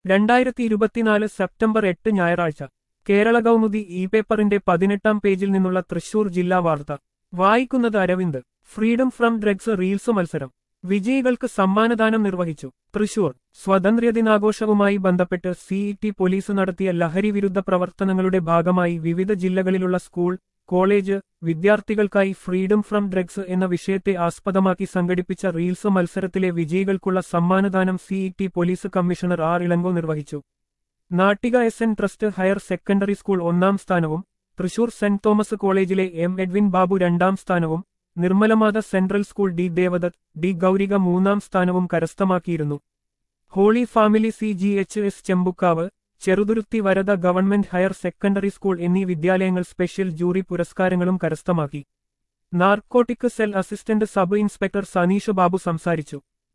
രണ്ടായിരത്തി ഇരുപത്തിനാല് സെപ്റ്റംബർ എട്ട് ഞായറാഴ്ച കേരള കൗമുദി ഇ പേപ്പറിന്റെ പതിനെട്ടാം പേജിൽ നിന്നുള്ള തൃശൂർ ജില്ലാ വാർത്ത വായിക്കുന്നത് Aravind freedom from drugs reels മത്സരം വിജയികൾക്ക് സമ്മാനദാനം നിർവഹിച്ചു തൃശൂർ സ്വാതന്ത്ര്യദിനാഘോഷവുമായി ബന്ധപ്പെട്ട് സിഇടി പോലീസ് നടത്തിയ ലഹരി വിരുദ്ധ പ്രവർത്തനങ്ങളുടെ ഭാഗമായി വിവിധ ജില്ലകളിലുള്ള സ്കൂൾ കോളേജ് വിദ്യാർത്ഥികൾക്കായി ഫ്രീഡം ഫ്രം ഡ്രഗ്സ് എന്ന വിഷയത്തെ ആസ്പദമാക്കി സംഘടിപ്പിച്ച റീൽസ് മത്സരത്തിലെ വിജയികൾക്കുള്ള സമ്മാനദാനം city police commissioner R Elango നിർവഹിച്ചു Nattika S N trust higher secondary school ഒന്നാം സ്ഥാനവും തൃശൂർ സെന്റ് തോമസ് കോളേജിലെ എം എഡ്വിൻ ബാബു രണ്ടാം സ്ഥാനവും Nirmalamatha central school D Devadath D Gaurika മൂന്നാം സ്ഥാനവും കരസ്ഥമാക്കിയിരുന്നു holy family C G H S Chembukkavu Cheruthuruthy Varada government higher secondary school എന്നീ വിദ്യാലയങ്ങൾ സ്പെഷ്യൽ ജൂറി പുരസ്കാരങ്ങളും കരസ്ഥമാക്കി narcotic cell assistant sub inspector Saneesh Babu സംസാരിച്ചു